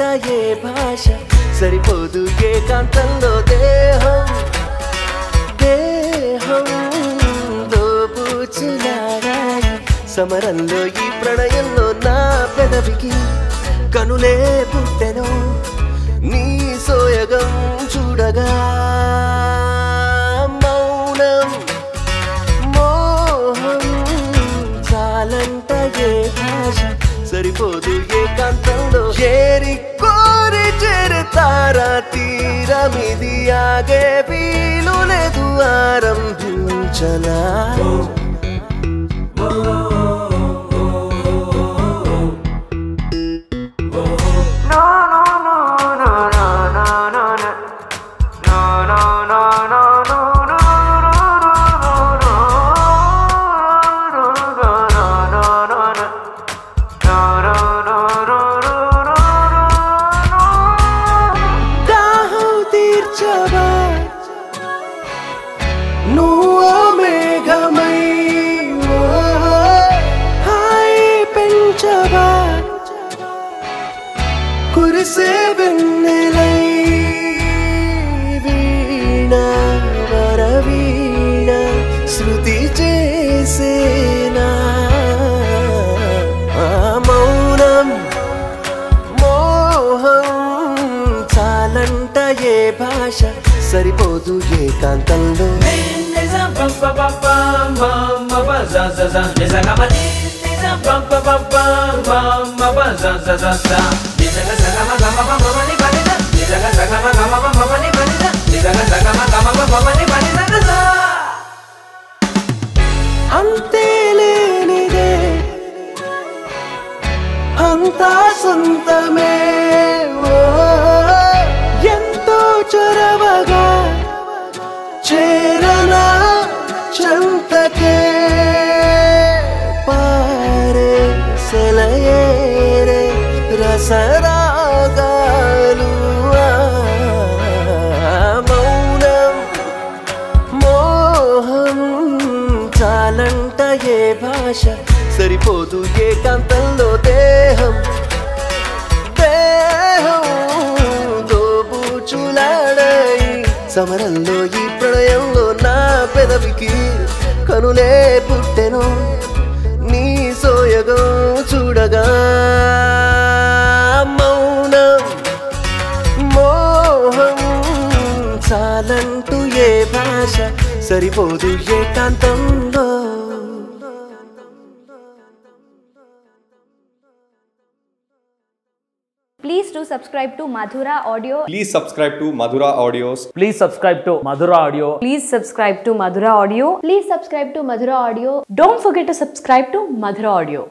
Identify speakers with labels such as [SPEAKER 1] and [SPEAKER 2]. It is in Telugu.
[SPEAKER 1] ఏ భాష సరిపోదు ఏకాంతంలో దేహం దేహం దోబూచులాడాయి సమరంలో ఈ ప్రణయంలో నా పెదవికి కనులే పుట్టెను నీ సోయగం చూడగా మౌనం మోహం చాలంట ఏ భాష సరిపోదు ఏకాంతంలో చేరి కోరి చేరుతారా తీరమిది ఆగే వీలు లేదు ఆరంభించనా దాహం తీర్చవా నువ్వు మేఘమై ఓ, హాయి పెంచవా కురిసే వెన్నెలై వీణ వరవీణ శృతి చేసేనా ఆ మౌనం మోహం చాలంట ఏ భాష సరిపోదు ఏకాంతంలో అంతే లేనిదే అంతా సొంతమే ఓ, ఎంతో చొరవగా చేరనా చంతకే పారే సెలయేరే రసరాగాలు ఆ, మౌనం మోహం చాలంట ఏ భాష సరిపోదు ఏకాంతంలో దేహం దేహం దోబూచులాడాయి సమరంలో ఈ ప్రళయంలో నా పెదవికి కనులే పుట్టెను నీ సోయగం చూడగా మౌనం మోహం చాలంటూ ఏ భాష సరిపోదు ఏకాంతంలో
[SPEAKER 2] Please do subscribe to Madhura Audio.
[SPEAKER 3] Please subscribe to Madhura Audios.
[SPEAKER 4] Please subscribe to Madhura Audio.
[SPEAKER 5] Please subscribe to Madhura Audio.
[SPEAKER 2] Please subscribe to Madhura Audio.
[SPEAKER 5] Don't forget to subscribe to Madhura Audio.